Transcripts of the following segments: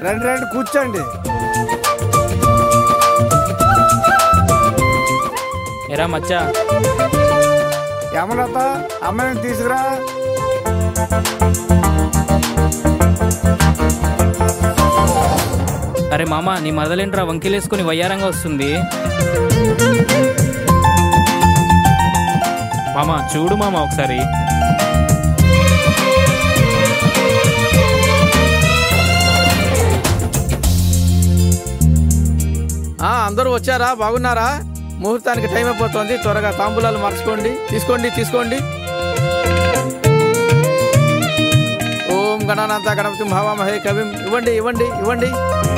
రండి రండి కూర్చోండి ఎరా మచ్చా యమలత అమ్మాయిని తీసుకురా అరే మామ నీ మరదలేంట్రా వంకిలేసుకుని వయ్యారంగా వస్తుంది మామ చూడు మామ ఒకసారి ఆ అందరూ వచ్చారా బాగున్నారా ముహూర్తానికి టైం అయిపోతుంది త్వరగా తాంబూలాలు మార్చుకోండి తీసుకోండి తీసుకోండి ఓం గణానంత గణపతి భావామహే కవిం ఇవ్వండి ఇవ్వండి ఇవ్వండి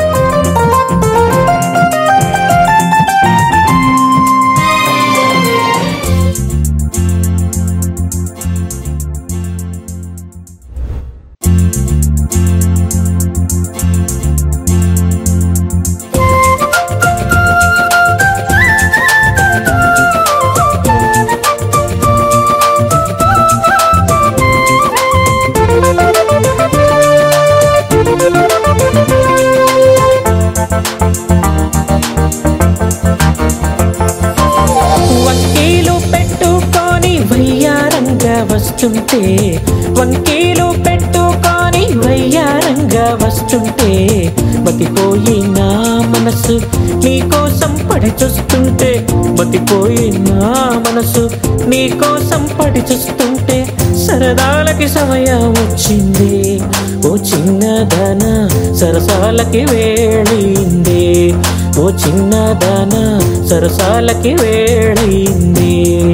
వంకీలు పెట్టుకొని వయ్యారంగా వస్తుంటే వంకీలు పెట్టుకొని వయ్యారంగా వస్తుంటే బతిపోయి నా మనసు నీకోసం పడి చూస్తుంటే బతిపోయి నా మనసు నీకోసం పడి చూస్తుంటే సరదాలకి సమయం వచ్చింది ఓ చిన్నదన సరసాలకి వేళింది ఓ చిన్నదాన సరసాలకి వేళయింది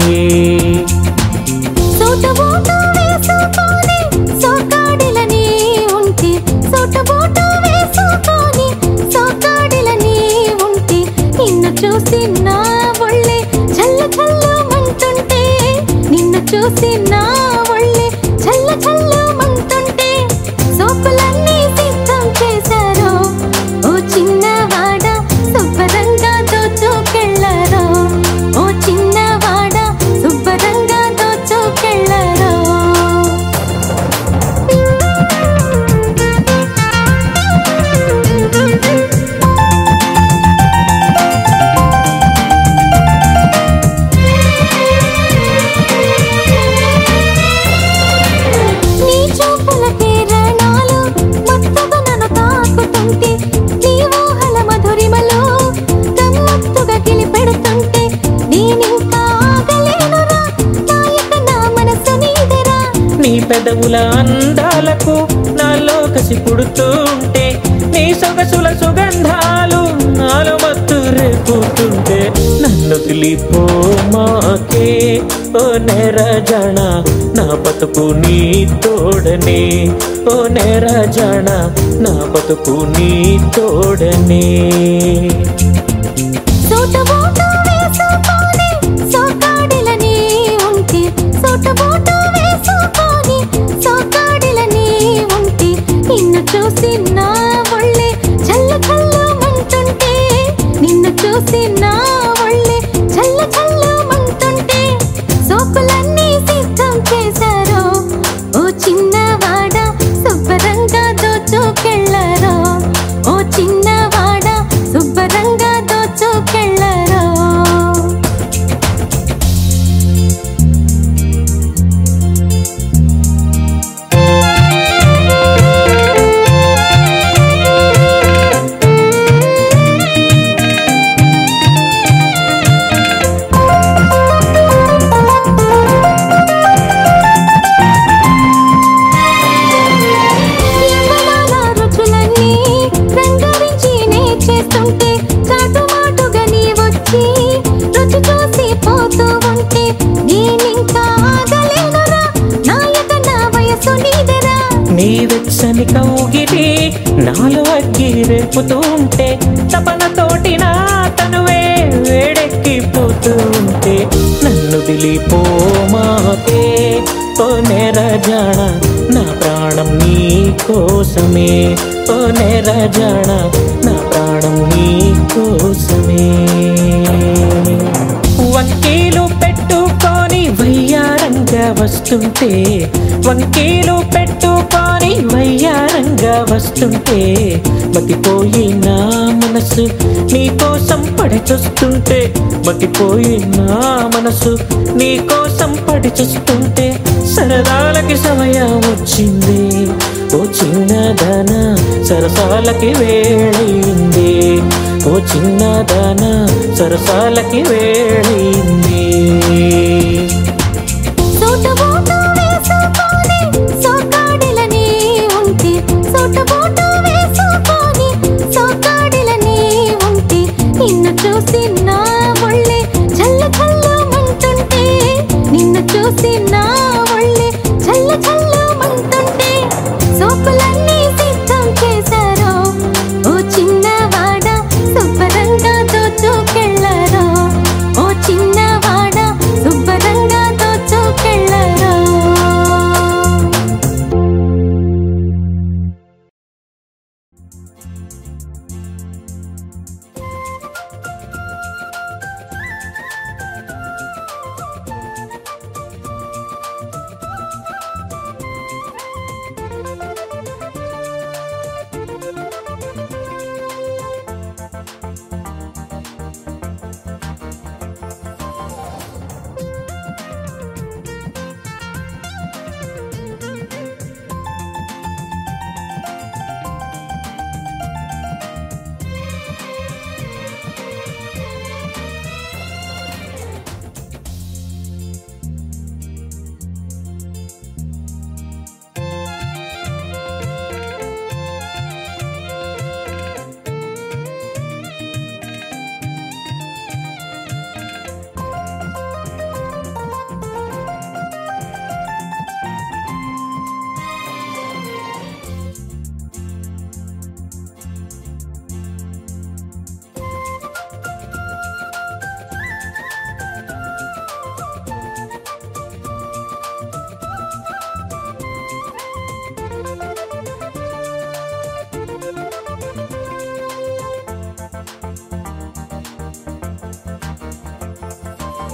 సోటబోటు వేసుకొని సోకాడిలని ఉంటే సోటబోటు వేసుకొని సోకాడిలని ఉంటే నిన్ను చూసి నా ఒళ్ళే చల్ల చల్ల మంటుంటే నిన్ను చూసి నా ఒళ్ళే చల్ల చల్ల మంటుంటే సోకులన్నీ సిద్ధం చేశారు ఓ చిన్నవాడ శుభ్రంగా దోచుకెళ్ళారు ఓ చిన్నవాడ శుభ్రంగా దోచుకెళ్ళారు నీ చూపుల కిరణాలు మత్తుగా నన్ను తాకుతుంటే నీ ఊహల మధురిమలో గమ్మత్తుగా గిలిపెడుతుంటే నేనింకా ఆగలేనురా నాయక నా మనసు నీదెరా నీ పెదవుల అందాలకు నాలో కసి పుడుతుంటే నీ సొగసుల సుగంధాలు నాలో మత్తు రేపుతుంటే నన్ను తెలిపోమాకే ఓ నెరజణ నా బతుకు నీ తోడనే ఓ నెరజణ నా బతుకు నీ తోడనే సోటబోటు వేసుకొని సోకాడిలని ఉంటే సోటబోటు వేసుకొని సోకాడిలని ఉంటే నిన్ను చూసి నా ఒళ్ళే చల్ల చల్ల మంటుంటే నిన్ను చూసి నా ఒళ్ళే చల్ల చల్ల మంటుంటే సోకులన్నీ సిద్ధం చేశారు ఓ చిన్నవాడ శుభ్రంగా దోచుకెళ్ళారు ఓ చిన్నవాడ శుభ్రంగా దోచుకెళ్ళారు యవ్వనాల రుచులన్నీ రంగరించి నే చేస్తుంటే చాటుమాటుగా నీ వచ్చి రుచి చూసి పోతూ ఉంటే నేనింకా ఆగలేనురా నాయక నా వయసు నీదెరా నీ వెచ్చని కౌగిలి నాలో అగ్గి రేపుతూ ఉంటే తపనతోటి నా తనువే వేడెక్కిపోతూ ఉంటే నన్ను దిలిపోమాకే ఓ నెరజాణ నా ప్రాణం నీ కోసమే ఓ నెరజాణ నా ప్రాణం నీ కోసమే వంకీలు పెట్టుకొని వయ్యారంగా వస్తుంటే వంకీలు పెట్టుకొని వయ్యారంగా దూరంగా వస్తుంటే మతిపోయి నా మనసు నీ కోసం పడి చూస్తుంటే మతిపోయి నా మనసు నీ కోసం పడి చూస్తుంటే సరదాలకి సమయం వచ్చింది ఓ చిన్నదాన సరసాలకి వేళయింది ఓ చిన్నదాన సరసాలకి వేళయింది